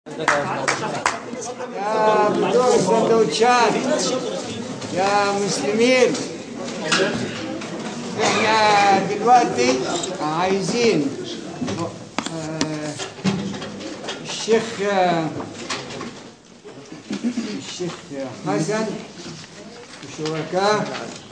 يا بتوع السندوتشات يا مسلمين احنا دلوقتي عايزين آه، الشيخ آه، الشيخ حسن وشركاء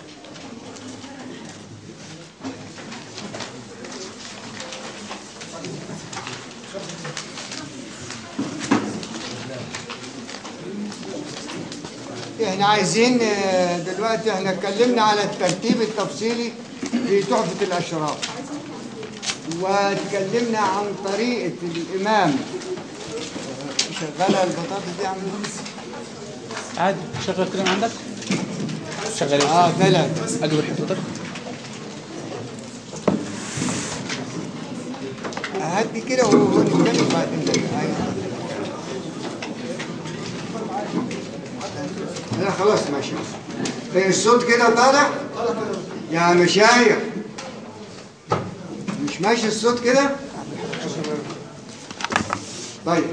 احنا عايزين آه، دلوقتي احنا اتكلمنا على الترتيب التفصيلي في تحفة الأشراف واتكلمنا عن طريقة الإمام آه، شغالة البطاطس دي عم عادي شغل كلام عندك شغل اه ثلاثة ادور حدودك هدي كده ونتكلم بعدين أيوة. لا خلاص ماشي في الصوت كده طالع يا مشايخ مش ماشي الصوت كده طيب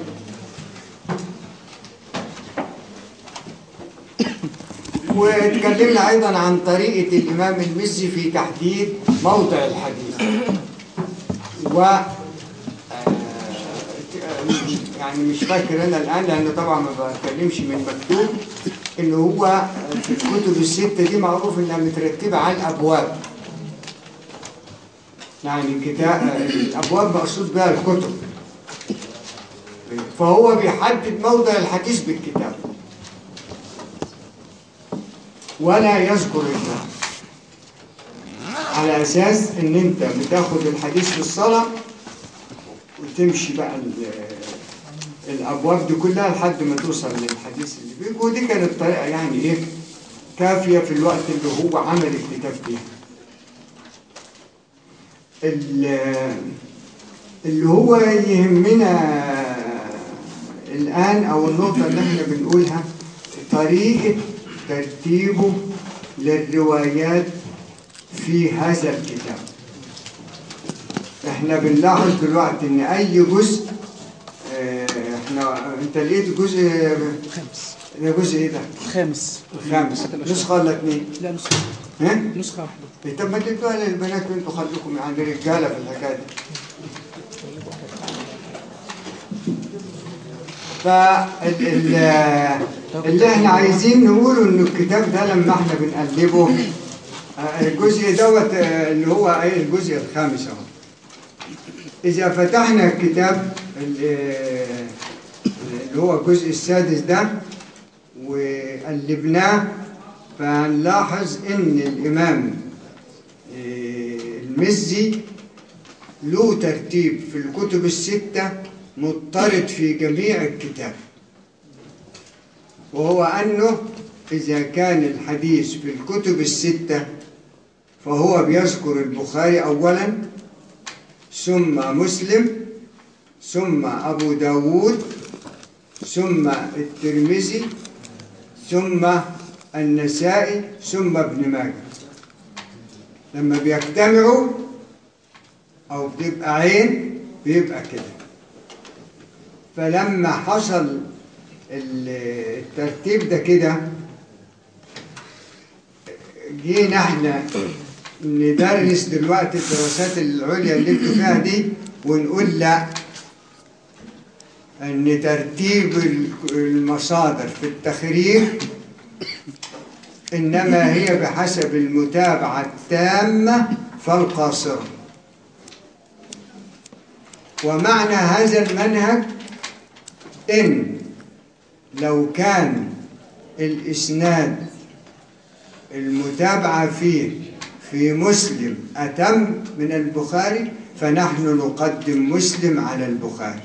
واتكلمنا ايضا عن طريقه الامام المزي في تحديد موضع الحديث و آه، يعني مش فاكر انا الان لان طبعا ما بتكلمش من مكتوب ان هو في الكتب السته دي معروف انها مترتبه على الابواب يعني كتاب الابواب مقصود بها الكتب فهو بيحدد موضع الحديث بالكتاب ولا يذكر الله على اساس ان انت بتاخد الحديث في الصلاه وتمشي بقى ال- الابواب دي كلها لحد ما توصل للحديث اللي بيك ودي كانت طريقه يعني ايه كافيه في الوقت اللي هو عمل الكتاب فيها ال- اللي هو يهمنا الان او النقطه اللي احنا بنقولها طريقه ترتيبه للروايات في هذا الكتاب احنا بنلاحظ دلوقتي ان اي جزء اه، احنا انت لقيت جزء خمس ده جزء ايه ده؟ خامس خامس نسخه ولا اتنين؟ لا نسخة ها؟ نسخة واحدة طب ما تدوها للبنات وانتوا خليكم يعني رجاله في الحكايه دي. فال ال- اللي احنا عايزين نقوله ان الكتاب ده لما احنا بنقلبه آه، الجزء دوت آه، اللي هو ايه الجزء الخامس اهو اذا فتحنا الكتاب ال- آه، اللي هو الجزء السادس ده وقلبناه فنلاحظ ان الامام آه، المزي له ترتيب في الكتب الستة مضطرد في جميع الكتاب وهو أنه إذا كان الحديث في الكتب الستة فهو بيذكر البخاري أولا ثم مسلم ثم أبو داود ثم الترمذي ثم النسائي ثم ابن ماجه لما بيجتمعوا أو بتبقى عين بيبقى كده فلما حصل ال- الترتيب ده كده جينا احنا ندرس دلوقتي الدراسات العليا اللي انتوا فيها دي ونقول لا ان ترتيب ال- المصادر في التخريج انما هي بحسب المتابعه التامه فالقاصره ومعنى هذا المنهج إن لو كان الإسناد المتابعة فيه في مسلم أتم من البخاري فنحن نقدم مسلم على البخاري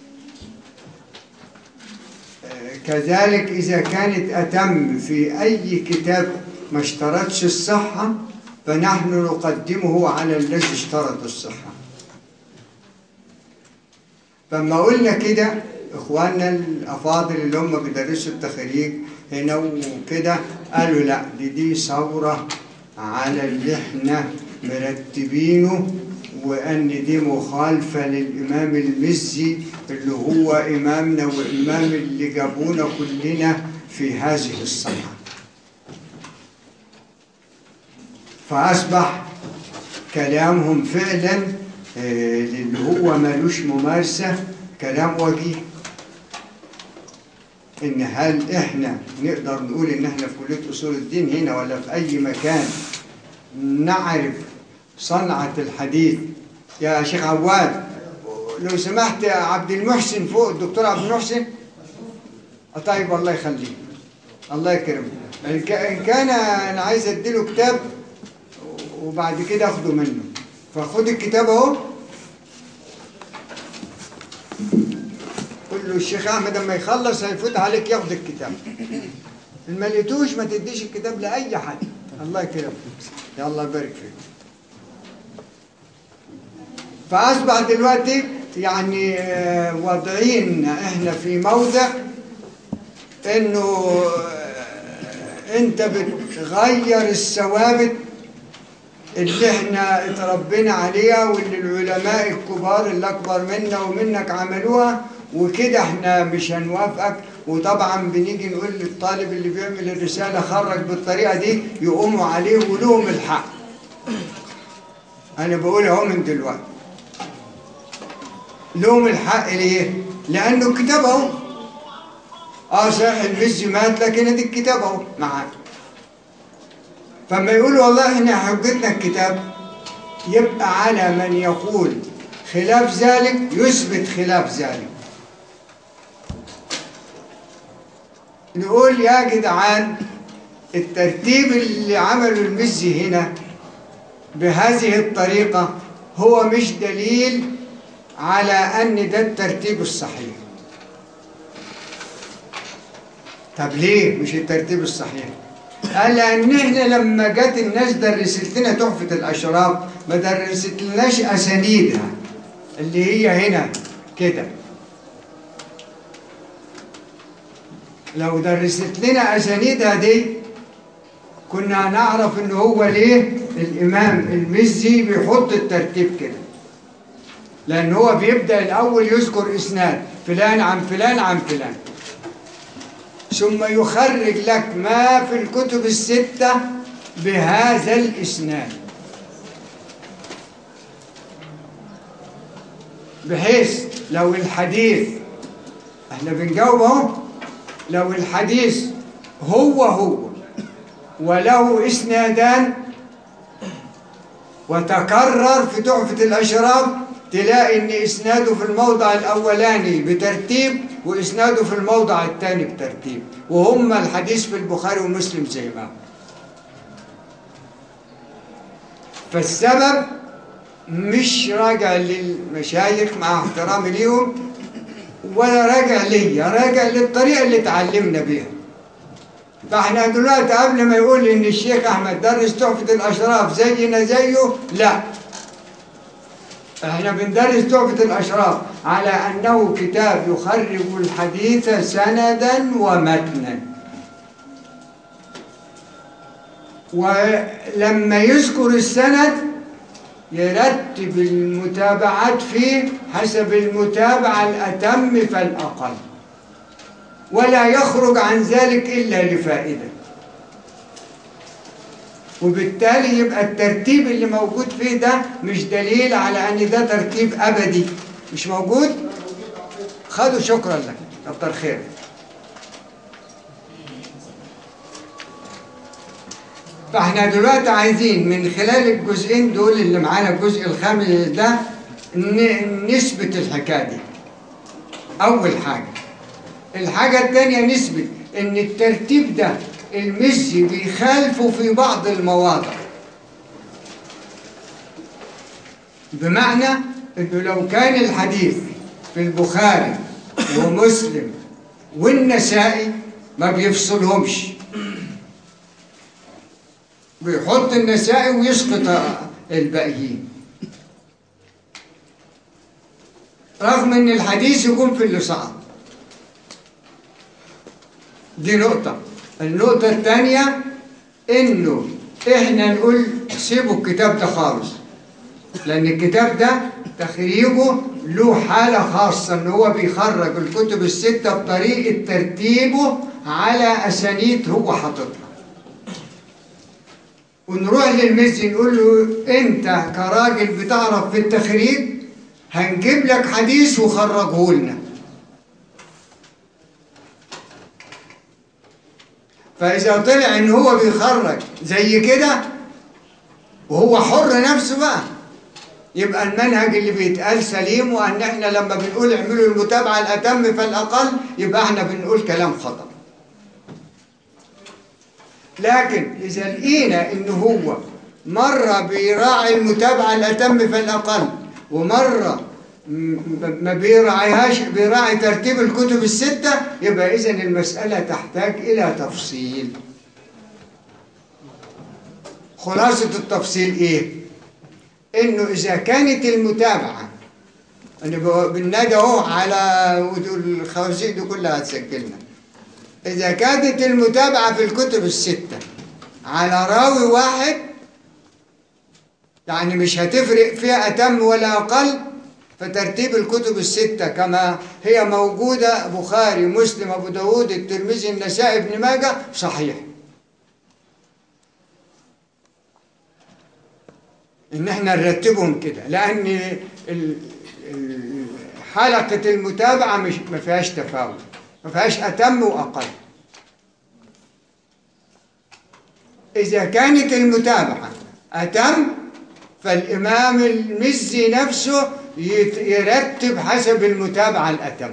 آه، كذلك إذا كانت أتم في أي كتاب ما اشترطش الصحة فنحن نقدمه على الذي اشترط الصحة فما قلنا كده اخواننا الافاضل اللي هم بيدرسوا التخريج هنا وكده قالوا لا دي دي ثوره على اللي احنا مرتبينه وان دي مخالفه للامام المزي اللي هو إمامنا وإمام اللي جابونا كلنا في هذه الصنعة فأصبح كلامهم فعلا آه، اللي هو مالوش ممارسة كلام وجيه إن هل إحنا نقدر نقول إن إحنا في كلية أصول الدين هنا ولا في أي مكان نعرف صنعة الحديث يا شيخ عواد لو سمحت يا عبد المحسن فوق الدكتور عبد المحسن آه طيب الله يخليه الله يكرمه إن كا- إن كان أنا عايز أديله كتاب وبعد كده أخده منه فخد الكتاب أهو قول له الشيخ أحمد لما يخلص هيفوت عليك ياخد الكتاب إن ما لقيتوش ما تديش الكتاب لأي حد الله يكرمك يا الله يبارك فيك فأصبح دلوقتي يعني آه، واضعين احنا في موضع انه آه، انت بتغير الثوابت اللي احنا اتربينا عليها واللي العلماء الكبار اللي اكبر منا ومنك عملوها وكده احنا مش هنوافقك وطبعا بنيجي نقول للطالب اللي بيعمل الرسالة خرج بالطريقة دي يقوموا عليه ولهم الحق انا بقول اهو من دلوقتي لهم الحق ليه؟ لأنه الكتاب أهو اه صحيح المزي مات لكن ادي الكتاب أهو معاك فما يقولوا والله احنا حجتنا الكتاب يبقى على من يقول خلاف ذلك يثبت خلاف ذلك نقول يا جدعان الترتيب اللي عمله المزي هنا بهذه الطريقة هو مش دليل على أن ده الترتيب الصحيح طب ليه مش الترتيب الصحيح قال لأن احنا لما جت الناس درست لنا تحفة الأشراف ما درست لناش أسانيدها اللي هي هنا كده لو درست لنا أسانيدها دي كنا هنعرف ان هو ليه الإمام المزي بيحط الترتيب كده لأن هو بيبدأ الأول يذكر إسناد فلان عن فلان عن فلان ثم يخرج لك ما في الكتب الستة بهذا الإسناد بحيث لو الحديث احنا بنجاوب اهو لو الحديث هو هو وله اسنادان وتكرر في تحفة الأشراف تلاقي ان اسناده في الموضع الاولاني بترتيب واسناده في الموضع الثاني بترتيب وهم الحديث في البخاري ومسلم زي ما هو. فالسبب مش راجع للمشايخ مع احترامي ليهم ولا راجع ليا راجع للطريقه اللي اتعلمنا بيها فاحنا دلوقتي قبل ما يقول ان الشيخ احمد درس تحفه الاشراف زينا زيه لا احنا بندرس تحفة الأشراف على أنه كتاب يخرج الحديث سندا ومتنا ولما يذكر السند يرتب المتابعات فيه حسب المتابعة الأتم فالأقل ولا يخرج عن ذلك إلا لفائدة وبالتالي يبقى الترتيب اللي موجود فيه ده مش دليل على ان ده ترتيب ابدي مش موجود خدوا شكرا لك كتر خير فاحنا دلوقتي عايزين من خلال الجزئين دول اللي معانا الجزء الخامس ده ن- نثبت الحكايه دي اول حاجه الحاجه الثانيه نثبت ان الترتيب ده المزي بيخالفه في بعض المواضع بمعنى انه لو كان الحديث في البخاري ومسلم والنسائي ما بيفصلهمش بيحط النسائي ويسقط الباقيين رغم ان الحديث يكون في اللي صعب دي نقطة النقطة الثانية انه احنا نقول سيبوا الكتاب ده خالص لان الكتاب ده تخريجه له حالة خاصة ان هو بيخرج الكتب الستة بطريقة ترتيبه على اسانيد هو حاططها ونروح للمزي نقول له انت كراجل بتعرف في التخريج هنجيب لك حديث وخرجه لنا فاذا طلع ان هو بيخرج زي كده وهو حر نفسه بقى يبقى المنهج اللي بيتقال سليم وان احنا لما بنقول اعملوا المتابعه الاتم فالاقل يبقى احنا بنقول كلام خطا لكن اذا لقينا ان هو مره بيراعي المتابعه الاتم فالاقل ومره م- ما بيراعيهاش بيراعي ترتيب الكتب السته يبقى اذا المساله تحتاج الى تفصيل خلاصه التفصيل ايه انه اذا كانت المتابعه انا ب- بالنادى اهو على ودول الخوازيق دي كلها هتسجلنا اذا كانت المتابعه في الكتب السته على راوي واحد يعني مش هتفرق فيها اتم ولا اقل فترتيب الكتب الستة كما هي موجودة بخاري مسلم أبو داود الترمذي النسائي ابن ماجه صحيح ان احنا نرتبهم كده لان ال- ال- حلقه المتابعه مش ما فيهاش تفاوت ما فيهاش اتم واقل اذا كانت المتابعه اتم فالامام المزي نفسه يت- يرتب حسب المتابعه الاتم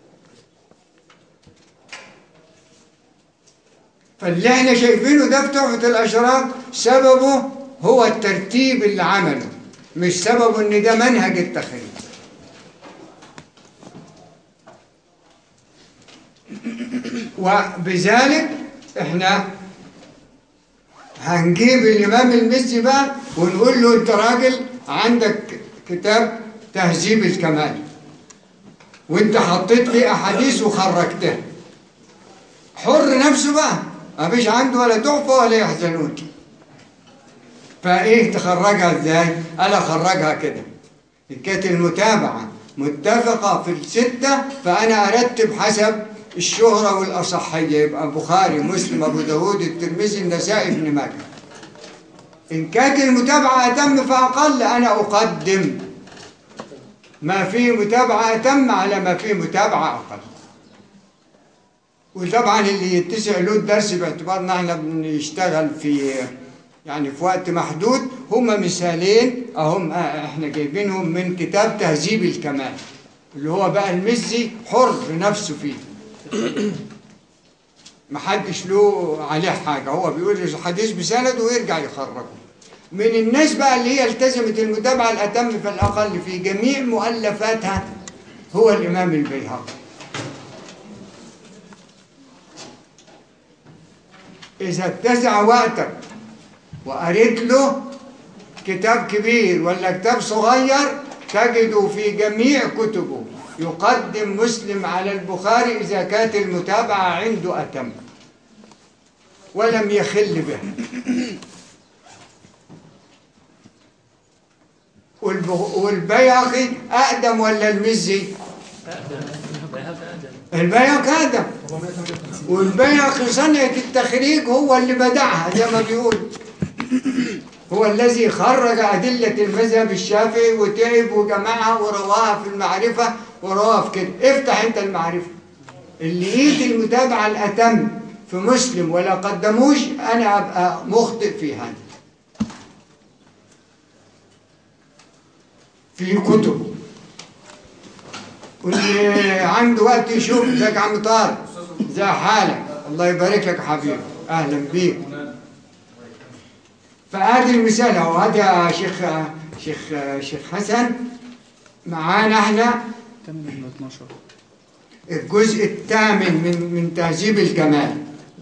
فاللي احنا شايفينه ده في تحفة الأشراف سببه هو الترتيب اللي عمله مش سببه ان ده منهج التخريج وبذلك احنا هنجيب الإمام المزي بقى ونقول له أنت راجل عندك كتاب تهذيب الكمال وأنت حطيت لي أحاديث وخرجتها حر نفسه بقى ما فيش عنده ولا تحفة ولا يحزنون فإيه تخرجها إزاي؟ قال أخرجها كده إن كانت المتابعة متفقة في الستة فأنا أرتب حسب الشهرة والأصحية يبقى البخاري مسلم أبو داود الترمذي النسائي ابن ماجه إن كانت المتابعة أتم فأقل أنا أقدم ما فيه متابعة أتم على ما فيه متابعة أقل وطبعا اللي يتسع له الدرس باعتبارنا احنا بنشتغل في يعني في وقت محدود هما مثالين اهم احنا جايبينهم من كتاب تهذيب الكمال اللي هو بقى المزي حر نفسه فيه محدش له عليه حاجة هو بيقول الحديث بسند ويرجع يخرجه من الناس بقى اللي هي التزمت المتابعة الأتم فالأقل في جميع مؤلفاتها هو الإمام البيهقي إذا اتسع وقتك وقريت له كتاب كبير ولا كتاب صغير تجده في جميع كتبه يقدم مسلم على البخاري إذا كانت المتابعة عنده أتم ولم يخل به والب- والبيهقي أقدم ولا المزي؟ البيهقي أقدم والبيهقي صنعة التخريج هو اللي بدعها زي ما بيقول هو الذي خرج أدلة المذهب الشافعي وتعب وجمعها ورواها في المعرفة ورواها في كده افتح انت المعرفة اللي ايد المتابعة الأتم في مسلم ولا قدموش أنا أبقى مخطئ في هذا في كتبه واللي عنده وقت يشوف ازيك يا عم طارق ازي حالك الله يبارك لك يا حبيبي اهلا بيك فادي المثال اهو هذا يا شيخ شيخ شيخ حسن معانا احنا 8 من 12 الجزء الثامن من من تهذيب الكمال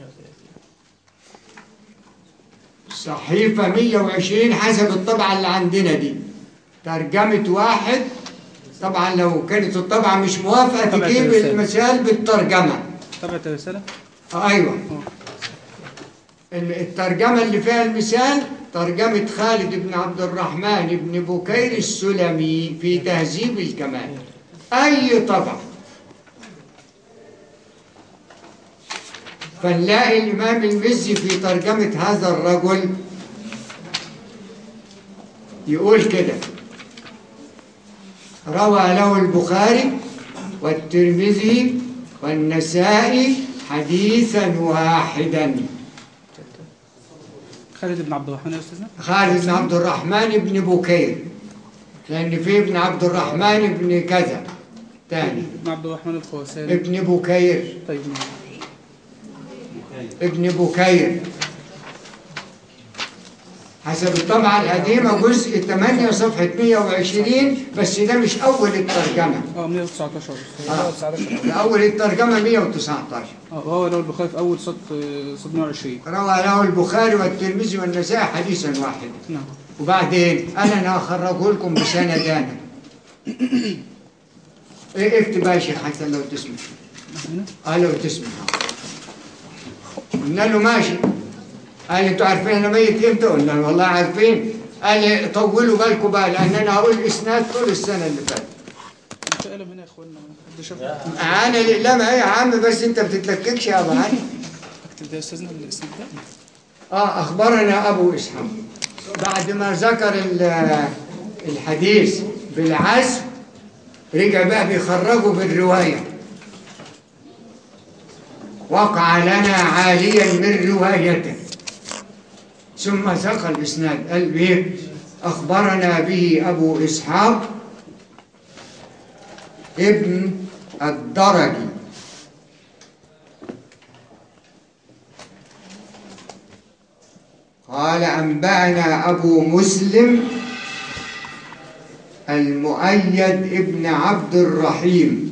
صحيفة 120 حسب الطبعة اللي عندنا دي ترجمة واحد طبعا لو كانت الطبعة مش موافقة طبعة تجيب الرسالة. المثال بالترجمة طبعة الرسالة آه، ايوه الترجمة اللي فيها المثال ترجمة خالد بن عبد الرحمن بن بكير السلمي في تهذيب الكمال أي طبع فنلاقي الإمام المزي في ترجمة هذا الرجل يقول كده روى له البخاري والترمذي والنسائي حديثا واحدا خالد بن عبد الرحمن يا استاذنا خالد بن عبد الرحمن بن بكير لأن في ابن عبد الرحمن بن كذا تاني ابن عبد الرحمن الخواساني ابن بكير طيب ابن بكير حسب الطبعة القديمة جزء 8 صفحة 120 بس ده مش أول الترجمة اه 119 آه. 119 ده أول الترجمة 119 اه وهو لو البخاري في اول صد صد 120 روى له البخاري والترمذي والنسائي حديثا واحدا نعم وبعدين أنا أنا هخرجه لكم بسندان إيه اكتب يا شيخ حسن لو تسمع هنا قال له تسمع قلنا له ماشي قال انتوا عارفين انا ميت امتى قلنا له والله عارفين قال طولوا بالكم بقى لان انا هقول اسناد طول السنه اللي فاتت مش قلم هنا يا اخوانا حد شاف انا الاقلام ايه يا عم بس انت بتتلككش يا ابو علي اكتب ده يا استاذنا الاسم ده اه اخبرنا ابو اسحاق بعد ما ذكر ال- الحديث بالعزم رجع بقى بيخرجه بالروايه وقع لنا عاليا من روايته ثم ساق الاسناد قال ايه اخبرنا به ابو اسحاق ابن الدرجي قال أنبأنا أبو مسلم المؤيد ابن عبد الرحيم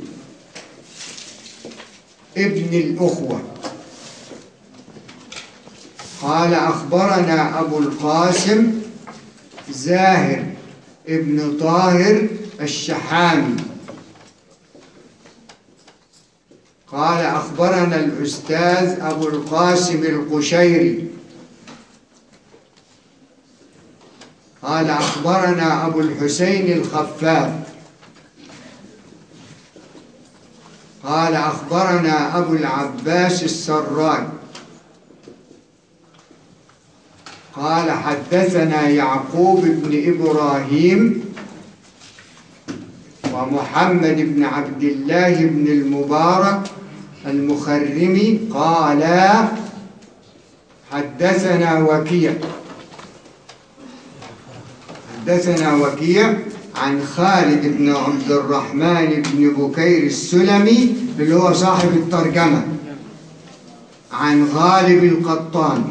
ابن الأخوة قال أخبرنا أبو القاسم زاهر ابن طاهر الشحامي قال أخبرنا الأستاذ أبو القاسم القشيري قال أخبرنا أبو الحسين الخفاف قال أخبرنا أبو العباس السراج قال حدثنا يعقوب بن إبراهيم ومحمد بن عبد الله بن المبارك المخرمي قال حدثنا وكيع حدثنا وكيع عن خالد بن عبد الرحمن بن بكير السلمي اللي هو صاحب الترجمة عن غالب القطان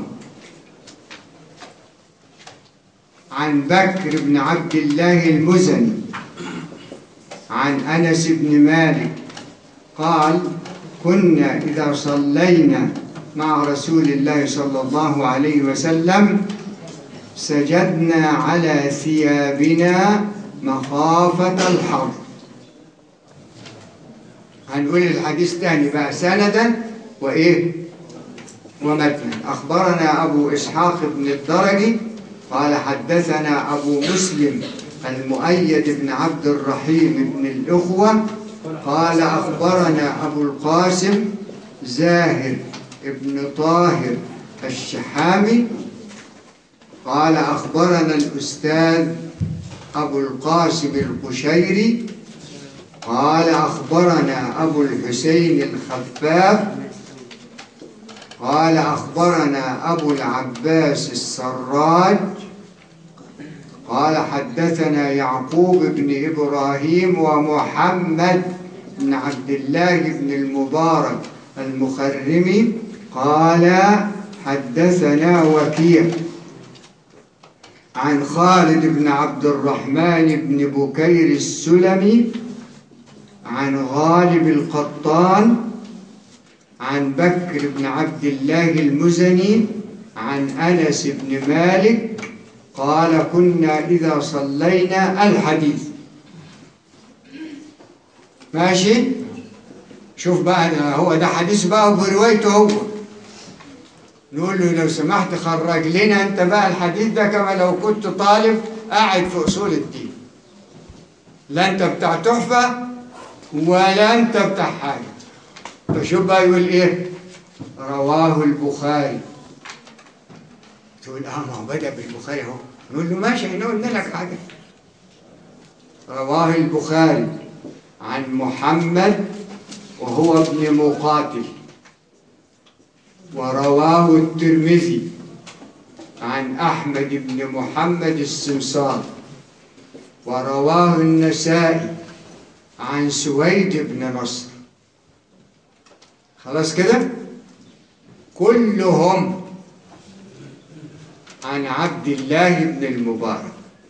عن بكر بن عبد الله المزني عن أنس بن مالك قال كنا إذا صلينا مع رسول الله صلى الله عليه وسلم سجدنا على ثيابنا مخافة الحر هنقول الحديث تاني بقى سندا وإيه ومتنا أخبرنا أبو إسحاق بن الدرجي قال حدثنا أبو مسلم المؤيد بن عبد الرحيم بن الأخوة قال أخبرنا أبو القاسم زاهر بن طاهر الشحامي قال أخبرنا الأستاذ أبو القاسم القشيري قال أخبرنا أبو الحسين الخفاف قال أخبرنا أبو العباس السراج قال حدثنا يعقوب بن إبراهيم ومحمد بن عبد الله بن المبارك المخرمي قال حدثنا وكيع عن خالد بن عبد الرحمن بن بكير السلمي عن غالب القطان عن بكر بن عبد الله المزني عن أنس بن مالك قال كنا إذا صلينا الحديث ماشي شوف بقى ده هو ده حديث بقى بروايته هو نقول له لو سمحت خرج لنا انت بقى الحديث ده كما لو كنت طالب قاعد في اصول الدين لا انت بتاع تحفه ولا انت بتاع حاجه فشوف بقى يقول ايه رواه البخاري تقول اه ما هو بدا بالبخاري اهو نقول له ماشي احنا قلنا لك حاجه رواه البخاري عن محمد وهو ابن مقاتل ورواه الترمذي عن أحمد بن محمد السمسار ورواه النسائي عن سويد بن نصر خلاص كده كلهم عن عبد الله بن المبارك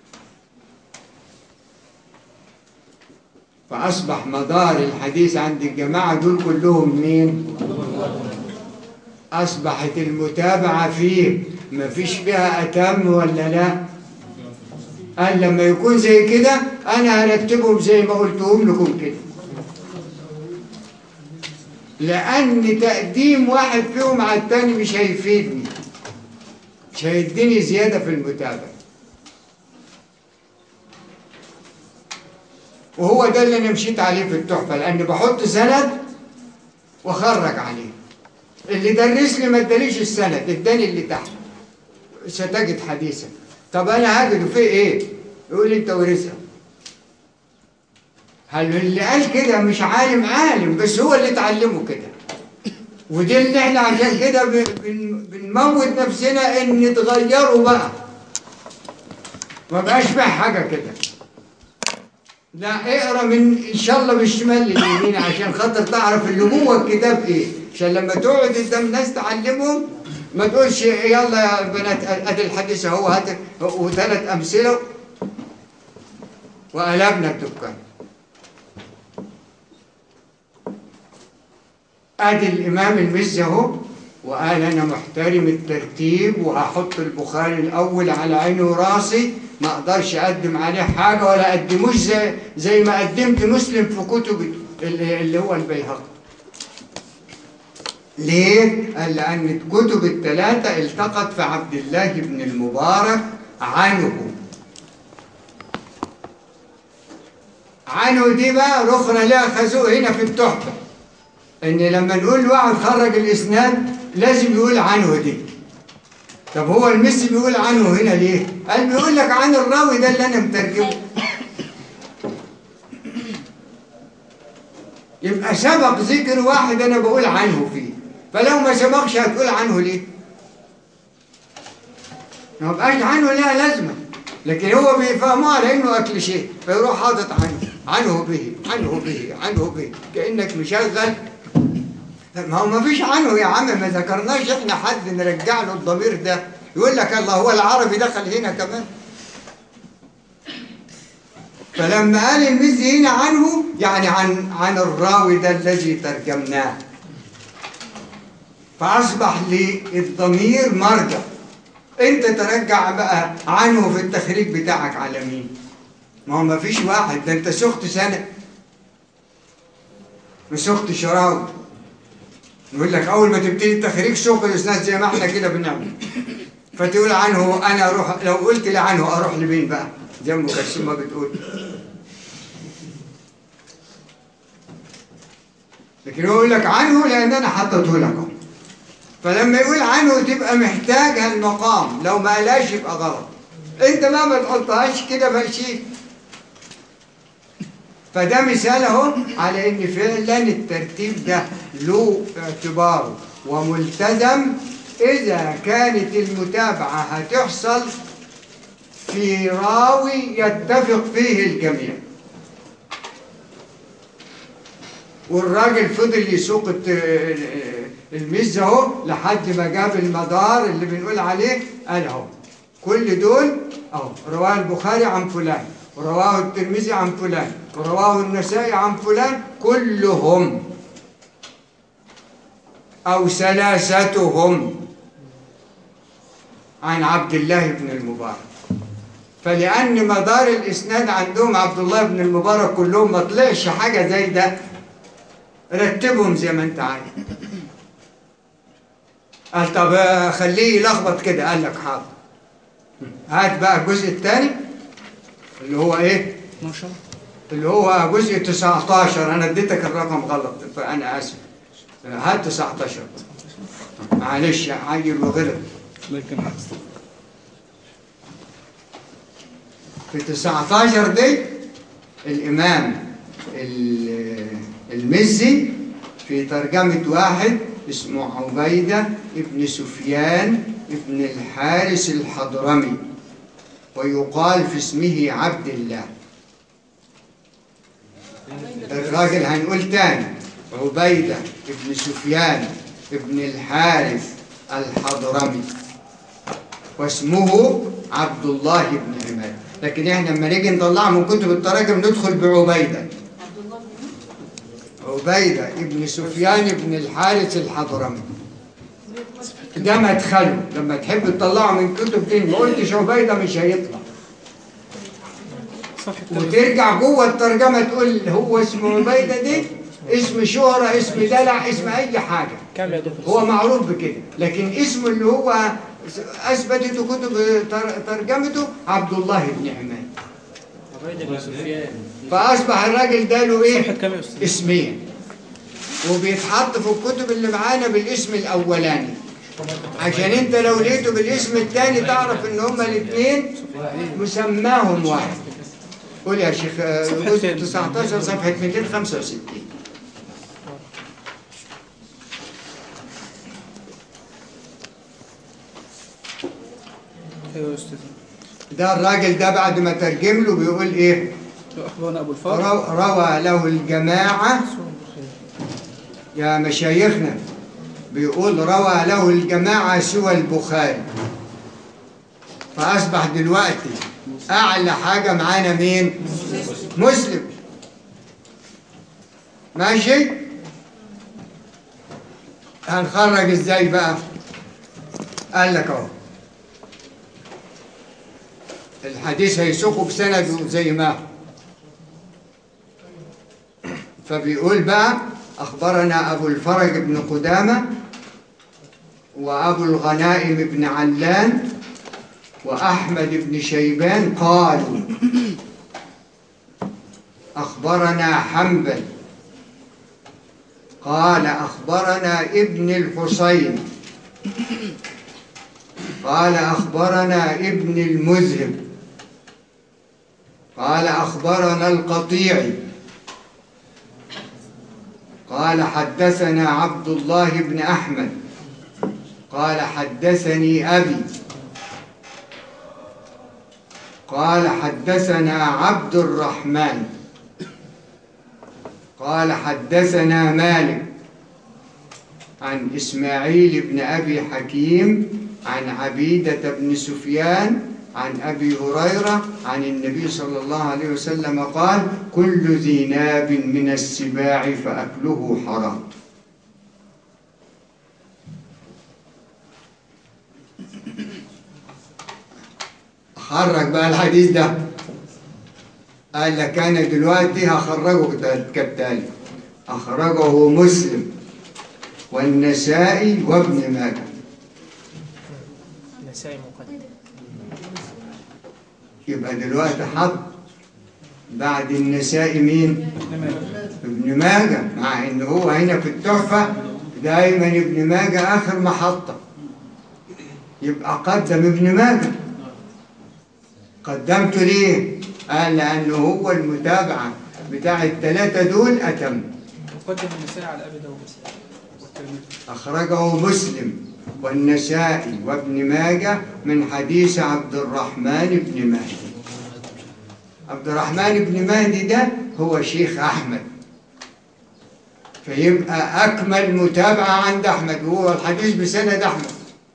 فأصبح مدار الحديث عند الجماعة دول كلهم مين؟ أصبحت المتابعة فيه ما فيش فيها أتم ولا لا قال لما يكون زي كده أنا هرتبهم زي ما قلتهم لكم كده لأن تقديم واحد فيهم على التاني مش هيفيدني مش هيديني زيادة في المتابعة وهو ده اللي أنا مشيت عليه في التحفة لأن بحط سند وأخرج عليه اللي درس لي ما اداليش السند اداني اللي تحت ستجد حديثا طب انا هجده فيه ايه يقول لي انت ورثها هل اللي قال كده مش عالم عالم بس هو اللي اتعلمه كده ودي اللي احنا عشان كده ب- بن- بنموت نفسنا ان نتغيروا بقى ما بقاش بقى حاجه كده لا اقرا من ان شاء الله بالشمال لليمين عشان خاطر تعرف اللي جوه الكتاب ايه عشان لما تقعد قدام ناس تعلمهم ما تقولش يلا يا بنات ادي الحديث اهو هات وثلاث امثله وقلبنا الدكان ادي الامام المزي اهو وقال انا محترم الترتيب وهحط البخاري الاول على عيني وراسي ما اقدرش اقدم عليه حاجه ولا اقدموش زي زي ما قدمت مسلم في كتب اللي اللي هو البيهقي ليه؟ قال لأن الكتب الثلاثة التقت في عبد الله بن المبارك عنه عنه دي بقى رخرة لها خازوق هنا في التحفة إن لما نقول واحد خرج الإسناد لازم يقول عنه دي طب هو المسي بيقول عنه هنا ليه؟ قال بيقول لك عن الراوي ده اللي أنا مترجمه يبقى سبق ذكر واحد انا بقول عنه فيه فلو ما سبقش هتقول عنه ليه ما بقاش عنه لها لازمه لكن هو بيفهمه على انه اكل شيء فيروح حاطط عنه عنه به عنه به عنه به كانك مشغل ما هو ما فيش عنه يا عم ما ذكرناش احنا حد نرجع له الضمير ده يقول لك الله هو العربي دخل هنا كمان فلما قال المزي هنا عنه يعني عن عن الراوي ده الذي ترجمناه فأصبح للضمير مرجع انت ترجع بقى عنه في التخريج بتاعك على مين ما هو ما فيش واحد ده انت سخت سنة وسخت شراوي يقول لك اول ما تبتدي التخريج سوق الاسناد زي ما احنا كده بنعمل فتقول عنه انا اروح لو قلت لي عنه اروح لمين بقى زي ام كلثوم ما بتقول لكن هو يقول لك عنه لان انا حطيته لك أهو. فلما يقول عنه تبقى محتاج المقام لو ما قالهاش يبقى غلط انت ما ما تحطهاش كده ماشي فده مثال اهو على ان فعلا الترتيب ده له اعتباره وملتزم اذا كانت المتابعه هتحصل في راوي يتفق فيه الجميع والراجل فضل يسوق الت- الميز اهو لحد ما جاب المدار اللي بنقول عليه قال اهو كل دول اهو رواه البخاري عن فلان ورواه الترمذي عن فلان ورواه النسائي عن فلان كلهم او ثلاثتهم عن عبد الله بن المبارك فلأن مدار الإسناد عندهم عبد الله بن المبارك كلهم ما طلعش حاجة زي ده رتبهم زي ما أنت عايز قال طب آه، خليه يلخبط كده قال لك حاضر هات بقى الجزء الثاني اللي هو ايه 12 اللي هو جزء 19 انا اديتك الرقم غلط فانا اسف هات 19 معلش عيل وغلط الله يكرمك في 19 دي الإمام ال- المزي في ترجمة واحد اسمه عبيدة ابن سفيان ابن الحارس الحضرمي ويقال في اسمه عبد الله الراجل هنقول تاني عبيدة ابن سفيان ابن الحارث الحضرمي واسمه عبد الله بن عماد لكن احنا لما نيجي نطلعه من كتب التراجم ندخل بعبيده عبيده ابن سفيان بن الحارث الحضرمي ده مدخله لما تحب تطلعه من كتب تاني ما قلتش عبيده مش هيطلع صفحة كام؟ وترجع جوه الترجمه تقول هو اسمه عبيده دي اسم شهره اسم دلع اسم اي حاجه كم يا دكتور؟ هو معروف بكده لكن اسمه اللي هو اثبتته كتب تر- ترجمته عبد الله بن عماد عبيد بن سفيان فاصبح الراجل ده له صفحة ايه كام يا أستاذ؟ اسمين وبيتحط في الكتب اللي معانا بالاسم الاولاني عشان انت لو لقيته بالاسم الثاني تعرف ان هما الاثنين مسماهم واحد قول يا شيخ آه، صفحة جزء كام؟ 19 صفحه 265 أيوة يا أستاذ ده الراجل ده بعد ما ترجم له بيقول ايه أخبرنا أبو الفضل رو- روى له الجماعة يا مشايخنا بيقول روى له الجماعة سوى البخاري فأصبح دلوقتي أعلى حاجة معانا مين؟ مسلم ماشي؟ هنخرج ازاي بقى؟ قال لك اهو الحديث هيسوقه بسنده زي ما هو فبيقول بقى أخبرنا أبو الفرج بن قدامة وأبو الغنائم بن علان وأحمد بن شيبان قالوا أخبرنا حنبل قال أخبرنا ابن الحسين قال أخبرنا ابن المذهب قال أخبرنا القطيعي قال حدثنا عبد الله بن أحمد قال حدثني أبي قال حدثنا عبد الرحمن قال حدثنا مالك عن إسماعيل بن أبي حكيم عن عبيدة بن سفيان عن أبي هريرة عن النبي صلى الله عليه وسلم قال كل ذي ناب من السباع فأكله حرام خرج بقى الحديث ده قال لك أنا دلوقتي هخرجه كالتالي أخرجه مسلم والنسائي وابن ماجه نسائي مقدم يبقى دلوقتي حط بعد النسائي مين؟ ابن ماجه مع ان هو هنا في التحفه دايما ابن ماجه اخر محطه يبقى قدم ابن ماجه قدمته ليه؟ قال لانه هو المتابعه بتاع الثلاثه دول اتم وقدم النساء على أبي داود والترمذي أخرجه مسلم والنسائي وابن ماجه من حديث عبد الرحمن بن مهدي عبد الرحمن بن مهدي ده هو شيخ أحمد فيبقى أكمل متابعة عند أحمد وهو الحديث بسند أحمد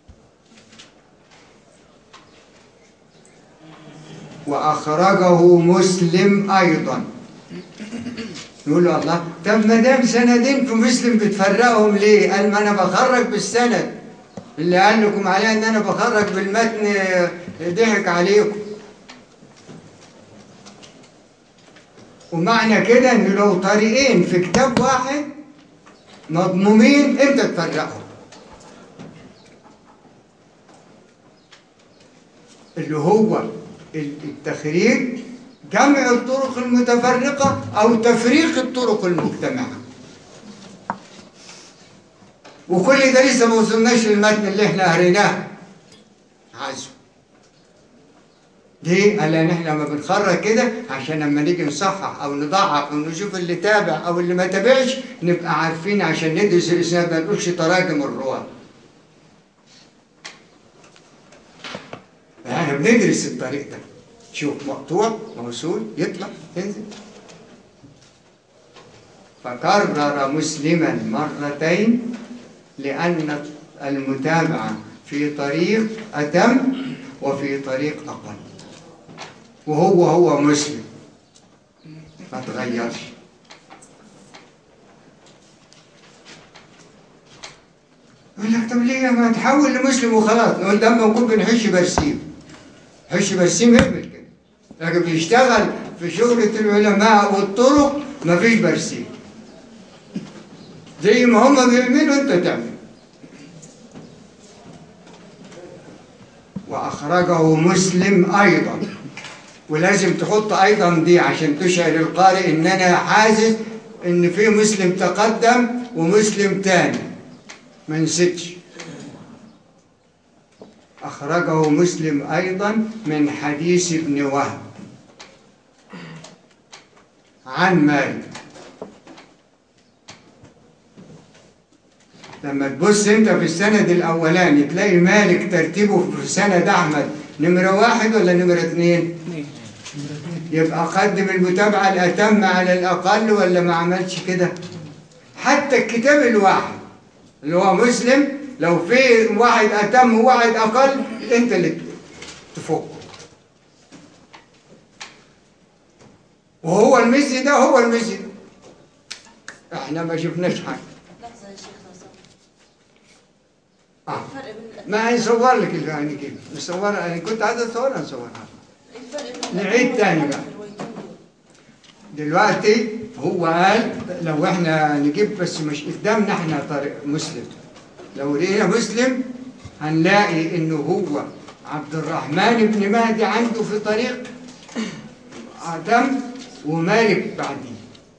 وأخرجه مسلم أيضا نقول له الله طب ما دام سندين في مسلم بتفرقهم ليه؟ قال ما انا بخرج بالسند اللي قال لكم عليه ان انا بخرج بالمتن آه، ضحك عليكم ومعنى كده ان لو طريقين في كتاب واحد مضمومين امتى تفرقهم؟ اللي هو التخريج جمع الطرق المتفرقة أو تفريق الطرق المجتمعة وكل ده لسه ما وصلناش للمتن اللي احنا قريناه عزو ليه؟ لأن احنا لما بنخرج كده عشان لما نيجي نصحح أو نضعف أو نشوف اللي تابع أو اللي ما تابعش نبقى عارفين عشان ندرس الإسناد ما نقولش تراجم الرواة. احنا بندرس الطريق ده. شوف مقطوع موصول يطلع ينزل. فكرر مسلما مرتين لأن المتابعة في طريق أتم وفي طريق أقل وهو هو مسلم ما تغيرش يقول لك طب ليه ما تحول لمسلم وخلاص نقول ده موجود بنحش برسيم حش برسيم يعمل كده لكن بيشتغل في شغلة العلماء والطرق ما فيش برسيم زي ما هم بيعملوا انت تعمل وأخرجه مسلم أيضا ولازم تحط أيضا دي عشان تشعر القارئ إن أنا حاسس إن في مسلم تقدم ومسلم تاني ما نسيتش أخرجه مسلم أيضا من حديث ابن وهب عن مالك لما تبص انت في السند الاولاني تلاقي مالك ترتيبه في سند احمد نمره واحد ولا نمره اثنين؟ اثنين يبقى قدم المتابعه الاتم على الاقل ولا ما عملش كده؟ حتى الكتاب الواحد اللي هو مسلم لو في واحد اتم وواحد اقل انت اللي تفوق وهو المزي ده هو المزي ده احنا ما شفناش حاجه لحظة يا شيخ لو سمحت. آه. الفرق بين الأدب- ما هنصور لك يعني كده نصور انا كنت عايز اصورها نصورها الفرق بين نعيد الأدب تاني والفرق بقى. في الروايتين دول. دلوقتي هو قال لو احنا نجيب بس مش قدامنا احنا طريق مسلم لو لقينا مسلم هنلاقي انه هو عبد الرحمن بن مهدي عنده في طريق آدم ومالك بعديه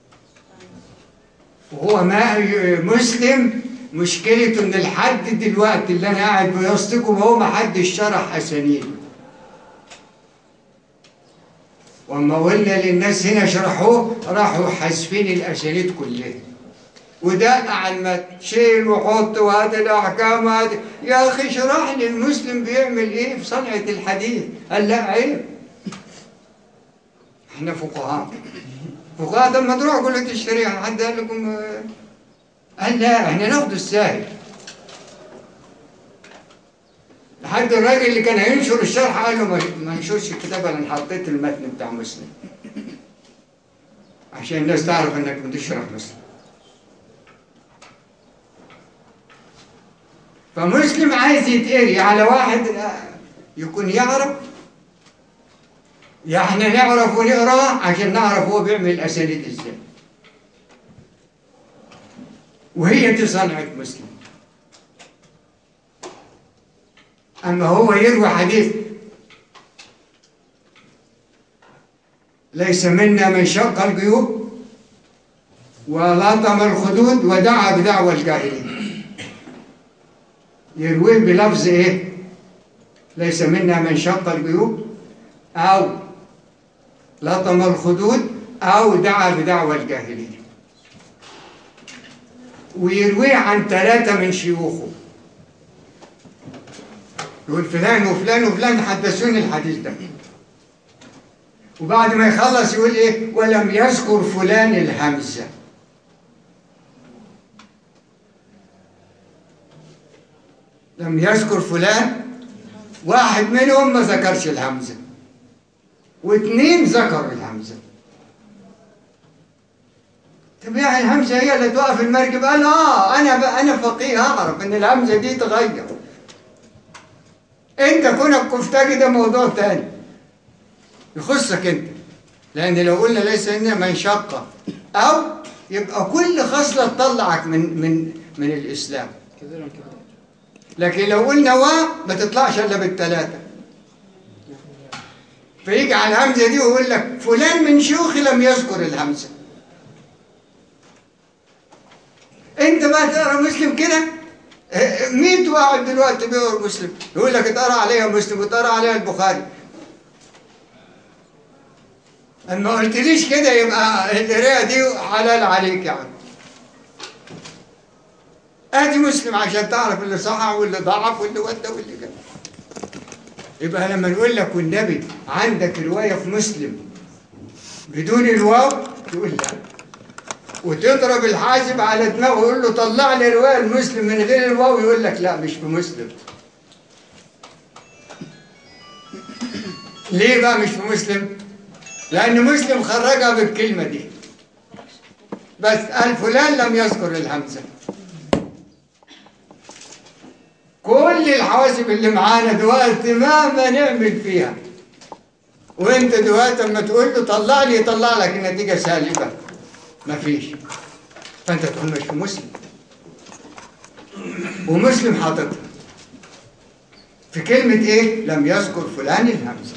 وهو ما مسلم مشكلته ان لحد دلوقتي اللي انا قاعد بيصدقه هو ما حدش شرح اسانيده واما قلنا للناس هنا شرحوه راحوا حاسفين الاسانيد كلها ودقع على المتن شيل وحط وهذا الاحكام وهذا يا اخي اشرح لي المسلم بيعمل ايه في صنعه الحديث قال لا عيب احنا فقهاء فقهاء لما تروح قول لك الشريعه حد قال لكم آه، قال لا احنا ناخد السهل لحد الراجل اللي كان هينشر الشرح قال له ما ما انشرش الكتاب انا حطيت المتن بتاع مسلم عشان الناس تعرف انك بتشرح مسلم فمسلم عايز يتقري على واحد آه، يكون يعرف يا احنا نعرف ونقراه عشان نعرف هو بيعمل الاسانيد ازاي وهي دي صنعة مسلم أما هو يروي حديث ليس منا من شق الجيوب ولطم الخدود ودعا بدعوى الجاهلين يرويه بلفظ ايه ليس منا من شق الجيوب او لطم الخدود او دعا بدعوى الجاهلين ويرويه عن ثلاثة من شيوخه يقول فلان وفلان وفلان حدثوني الحديث ده وبعد ما يخلص يقول ايه ولم يذكر فلان الهمزة لم يذكر فلان واحد منهم ما ذكرش الهمزة واثنين ذكروا الهمزة طب يعني الهمزة هي اللي توقف المركب قال اه انا ب... انا فقيه اعرف ان الهمزة دي تغير انت كونك كفتاجي ده موضوع تاني يخصك انت لان لو قلنا ليس ان منشقة او يبقى كل خصلة تطلعك من من من الاسلام كثيرا كده لكن لو قلنا وا ما تطلعش الا بالثلاثة فيجي على الهمزة دي ويقول لك فلان من شيوخي لم يذكر الهمزة انت بقى تقرا مسلم كده اه، 100 واحد دلوقتي بيقرا مسلم يقول لك اتقرا عليها مسلم واتقرا عليها البخاري اما قلتليش كده يبقى القرايه دي حلال عليك يعني ادي مسلم عشان تعرف اللي صح واللي ضعف واللي ودى واللي كده يبقى لما نقول لك والنبي عندك روايه في مسلم بدون الواو تقول لا وتضرب الحاسب على دماغه ويقول له طلع لي روايه المسلم من غير الواو يقول لك لا مش في مسلم ليه بقى مش في مسلم؟ لأن مسلم خرجها بالكلمة دي بس قال فلان لم يذكر الهمزة كل الحواسب اللي معانا دلوقتي مهما نعمل فيها وانت دلوقتي لما تقول له طلع لي يطلع لك النتيجة سالبة مفيش فانت تقول مش في مسلم ومسلم حاططها في كلمة ايه؟ لم يذكر فلان الهمزة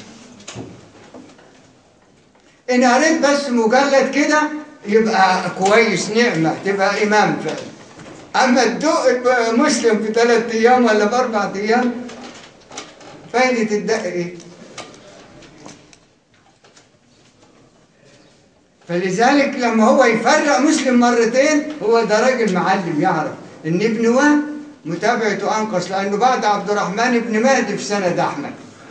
إن قريت بس مجلد كده يبقى كويس نعمة تبقى إمام فعلا أما تدق مسلم في ثلاث أيام ولا في أربع أيام فايدة الدق إيه؟ فلذلك لما هو يفرق مسلم مرتين هو ده راجل معلم يعرف إن ابن وهب متابعته أنقص لأنه بعد عبد الرحمن بن مهدي في سند أحمد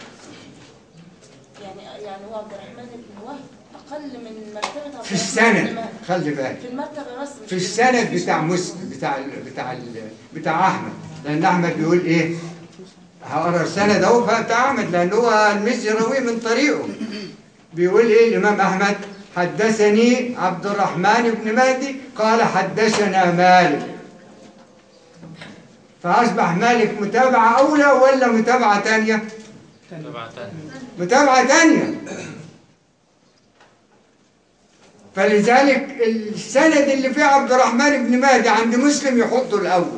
يعني يعني هو عبد الرحمن بن وهب اقل من مرتبه عبد في الرحمن بن السند مهدي. خلي بالك في المرتبه بس مش في السند بتاع مسلم بتاع ال بتاع ال بتاع احمد لان احمد بيقول ايه هقرا السند اهو بتاع احمد لان هو المزي راويه من طريقه بيقول ايه الامام احمد حدثني عبد الرحمن بن مهدي قال حدثنا مالك فاصبح مالك متابعه اولى ولا متابعه ثانيه طبعا تاني متابعة تانية فلذلك السند اللي فيه عبد الرحمن بن مهدي عند مسلم يحطه الأول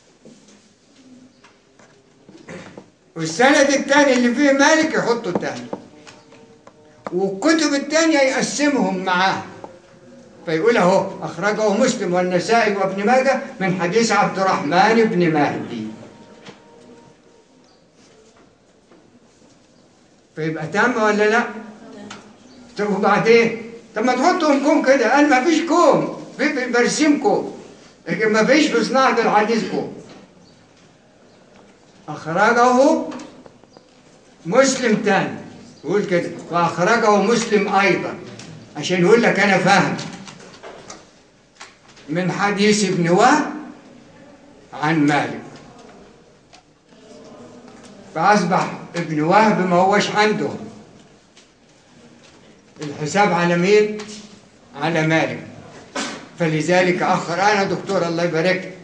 والسند الثاني اللي فيه مالك يحطه الثاني والكتب الثانية يقسمهم معاه فيقول اهو أخرجه مسلم والنسائي وابن ماجه من حديث عبد الرحمن بن مهدي فيبقى تام ولا لا؟ طب وبعدين؟ طب ما تحطهم كوم كده قال ما فيش كوم في في برسيم كوم لكن ما فيش في صناعة الحديث كوم أخرجه مسلم تاني يقول كده وأخرجه مسلم أيضا عشان يقول لك أنا فاهم من حديث ابن وهب عن مالك فأصبح ابن وهب ما هوش عنده الحساب على مين؟ على مالك فلذلك أخر أنا دكتور الله يبارك لك.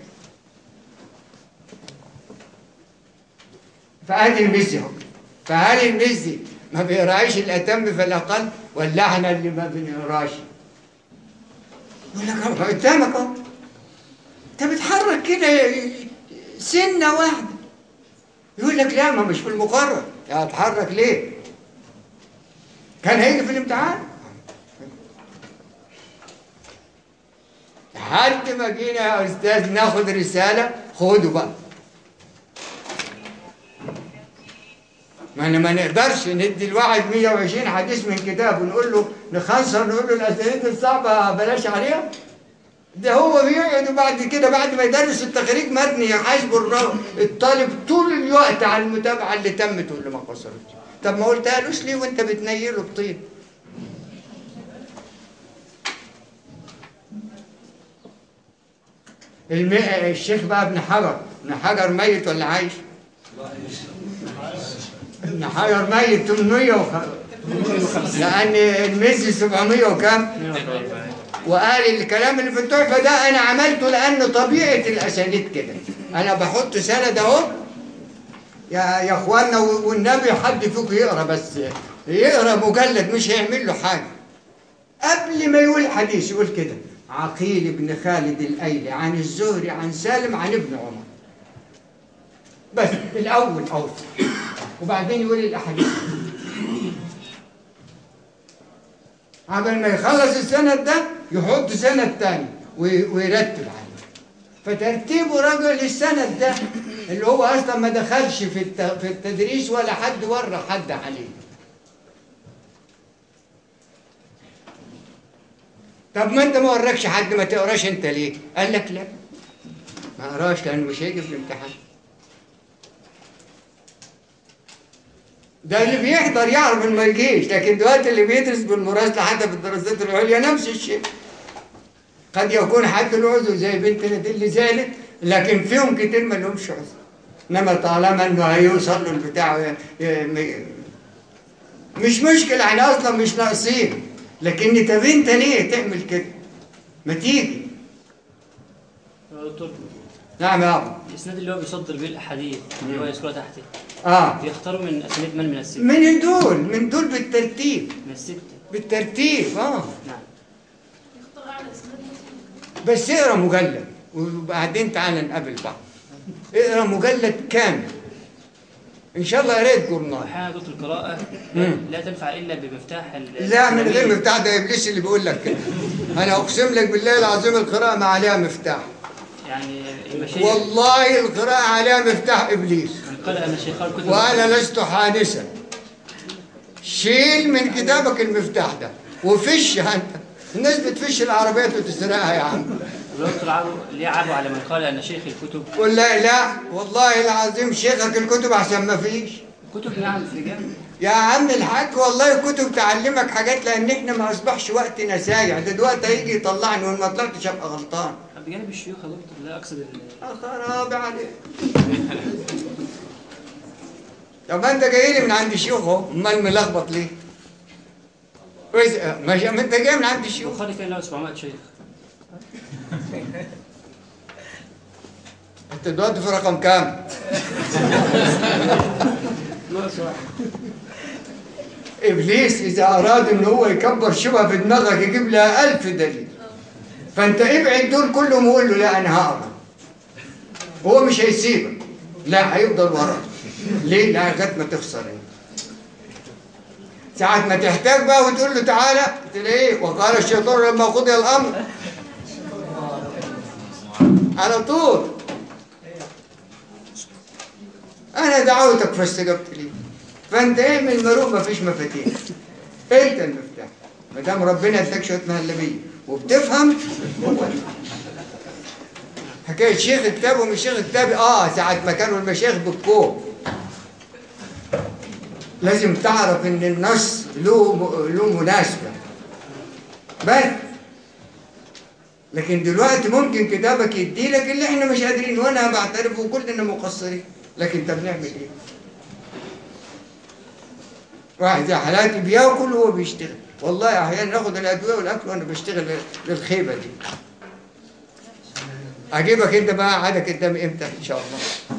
فأدي المزي اهو فهل المزي ما بيقراش الأتم في الأقل ولا احنا اللي ما بنقراش؟ يقول لك أهو قدامك أهو أنت بتحرك كده سنة واحدة يقول لك لا ما مش في المقرر يا اتحرك ليه كان هيجي في الامتحان لحد ما جينا يا استاذ ناخد رساله خدوا بقى ما أنا ما نقدرش ندي الواحد 120 حديث من كتاب ونقول له نخنصر نقول له الاسانيد الصعبه بلاش عليها ده هو بيقعد وبعد كده بعد ما يدرس التخريج مبني يحاسبه الر- الطالب طول الوقت على المتابعه اللي تمت واللي ما قصرتش طب ما قلتهالوش ليه وانت بتنيله بطين الم... الشيخ بقى ابن حجر ابن حجر ميت ولا عايش؟ ابن حجر ميت 800 وخ... لأن المزي 700 وكام؟ وقال الكلام اللي في التحفة ده أنا عملته لأن طبيعة الأسانيد كده أنا بحط سند أهو يا يا إخوانا والنبي حد فيكم يقرا بس يقرا مجلد مش هيعمل له حاجة قبل ما يقول حديث يقول كده عقيل بن خالد الأيلي عن الزهري عن سالم عن ابن عمر بس الأول أول وبعدين يقول الأحاديث قبل ما يخلص السند ده يحط سند تاني وي- ويرتب عليه فترتيبه رجل السند ده اللي هو اصلا ما دخلش في الت- في التدريس ولا حد ورى حد عليه طب ما انت ما وراكش حد ما تقراش انت ليه قال لك لا ما اقراش لانه مش هيجي في الامتحان ده اللي بيحضر يعرف انه ما يجيش لكن دلوقتي اللي بيدرس بالمراسله حتى في الدراسات العليا نفس الشيء قد يكون حد له عذر زي بنتنا دي اللي زالت لكن فيهم كتير ما لهمش عذر انما طالما انه هيوصل له البتاع ي- ي- مش مشكله احنا اصلا مش ناقصين لكن طب انت ليه تعمل كده؟ ما تيجي يا دكتور نعم يا ابو الاسناد اللي هو بيصدر بيه الاحاديث اللي هو يذكرها تحت اه بيختاروا من اسانيد من من السته من دول من دول بالترتيب من السته بالترتيب اه نعم يختار على اسناد مسلم بس اقرا مجلد وبعدين تعالى نقابل بعض اقرا مجلد كامل ان شاء الله قريت جورنال واحيانا يا دكتور القراءه مم. لا تنفع الا بمفتاح ال- لا من غير التلاميذ. مفتاح ده ابليس اللي بيقول لك كده انا اقسم لك بالله العظيم القراءه ما عليها مفتاح يعني المشايخ والله القراءه عليها مفتاح ابليس من قال ان شيخ الكتب وانا لست حانسا شيل من كتابك المفتاح ده وفش انت الناس بتفش العربيات وتسرقها يا عم دكتور عبوا ليه عبوا على من قال ان شيخ الكتب قول لا لا والله العظيم شيخك الكتب عشان ما فيش كتب نعم في جامع يا عم الحاج والله كتب تعلمك حاجات لان احنا ما اصبحش وقتنا سايع ده دلوقتي هيجي يطلعني وان ما طلعتش ابقى غلطان بجانب الشيوخ يا دكتور لا اقصد ال- يا خرابي عليك طب انت جاي لي من عند الشيوخ اهو امال ملخبط ليه؟ كويس ما ما انت جاي من عند الشيوخ البخاري كان له 700 شيخ انت دلوقتي في رقم كام؟ ابليس اذا اراد ان هو يكبر شبهه في دماغك يجيب لها ألف دليل فانت ابعد دول كلهم وقول له لا انا هقرا هو مش هيسيبك لا هيفضل وراك ليه؟ لا لغايه ما تخسر انت ساعة ما تحتاج بقى وتقول له تعالى تلاقيه وقال الشيطان لما قضي الامر على طول انا دعوتك فاستجبت لي فانت اعمل مروق مفيش مفاتيح انت المفتاح ما دام ربنا اداك شويه مهلبيه وبتفهم هو حكايه شيخ كتاب ومش شيخ كتاب اه ساعه ما كانوا المشايخ بالكوم لازم تعرف ان النص له له مناسبه بس لكن دلوقتي ممكن كتابك يدي لك اللي احنا مش قادرين وانا بعترف وكلنا مقصرين لكن طب نعمل ايه؟ واحد زي حالاتي بياكل وهو بيشتغل والله احيانا ناخد الادويه والاكل وانا بشتغل للخيبه دي اجيبك انت بقى قعدك قدامي امتى ان شاء الله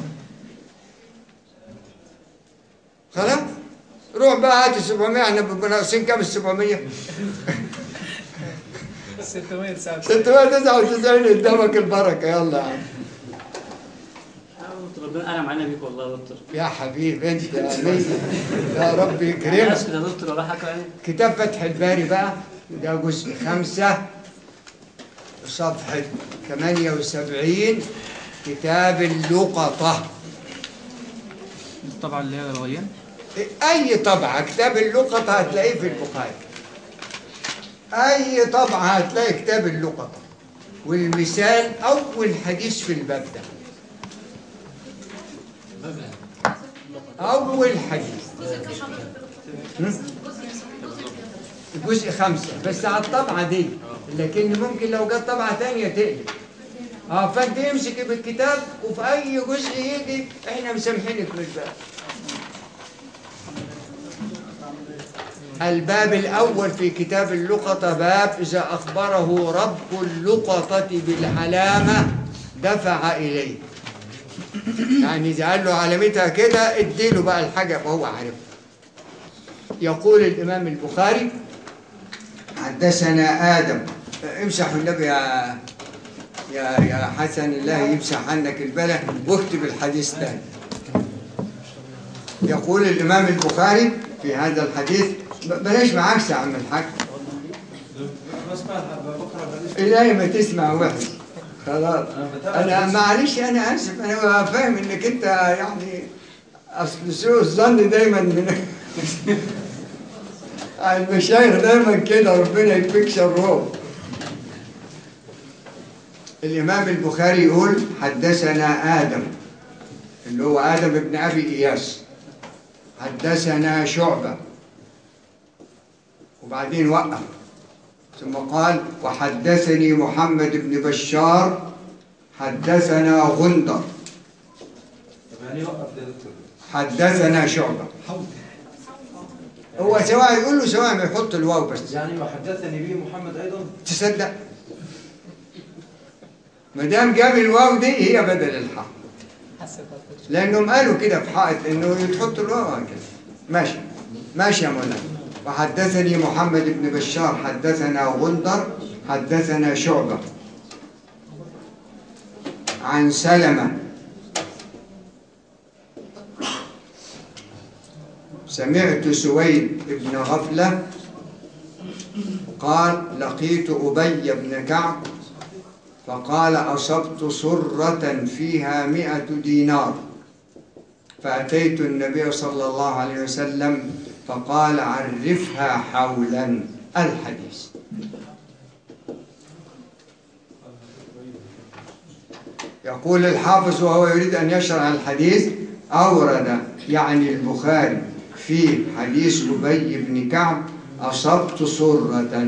خلاص روح بقى هات ال 700 احنا بنبقى ناقصين كام ال 700 699 699 قدامك البركه يلا يا عم يا دكتور ربنا انعم علينا بيك والله يا دكتور يا حبيبي انت يا مية يا رب يعني يكرمك اسكت يا دكتور ولا حاجه يعني كتاب فتح الباري بقى ده جزء خمسة صفحة 78 كتاب اللقطة طبعا اللي هي الغيان أي طبعة كتاب اللقطة هتلاقيه في البخاري أي طبعة هتلاقي كتاب اللقطة والمثال أول حديث في الباب ده أول حديث هم؟ الجزء خمسة بس على الطبعة دي لكن ممكن لو جت طبعة تانية تقلب اه فانت امسك بالكتاب وفي اي جزء يجي احنا مسامحينك بالباب الباب الأول في كتاب اللقطة باب إذا أخبره رب اللقطة بالعلامة دفع إليه يعني إذا قال له علامتها كده اديله بقى الحاجة وهو عارف يقول الإمام البخاري حدثنا آدم امسح النبي يا يا يا حسن الله يمسح عنك البلاء واكتب الحديث تاني يقول الإمام البخاري في هذا الحديث ب- بلاش معاكس يا عم الحاج بسمع بقرا الحديث إلهي ما تسمع وحش خلاص انا بتابع أنا الحديث. معلش أنا آسف أنا فاهم إنك أنت يعني أصل سوء الظن دايما من المشايخ دايما كده ربنا يكفيك شرهم الإمام البخاري يقول حدثنا آدم اللي هو آدم بن أبي إياس حدثنا شعبة وبعدين وقف ثم قال وحدثني محمد بن بشار حدثنا غندر طب يعني وقف ده يا دكتور حدثنا شعبة هو سواء يقول له سواء ما يحط الواو بس يعني وحدثني به محمد ايضا تصدق ما دام جاب الواو دي هي بدل الحاء حسيت أكتر. لانهم قالوا كده في حائط انه تحط الواو كده ماشي ماشي يا مولانا وحدثني محمد بن بشار حدثنا غندر حدثنا شعبة عن سلمة سمعت سويد بن غفلة قال لقيت أبي بن كعب فقال أصبت صرة فيها مئة دينار فأتيت النبي صلى الله عليه وسلم فقال عرفها حولا الحديث يقول الحافظ وهو يريد أن يشرح الحديث أورد يعني البخاري في حديث أبي بن كعب أصبت صرة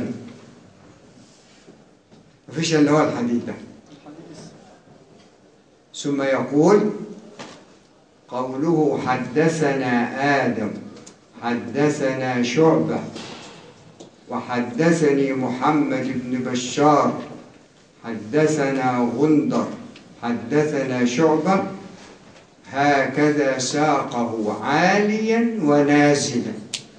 مفيش إلا هو الحديث ده ثم يقول قوله حدثنا آدم حدثنا شعبة وحدثني محمد بن بشار حدثنا غندر حدثنا شعبة هكذا ساقه عاليا ونازلا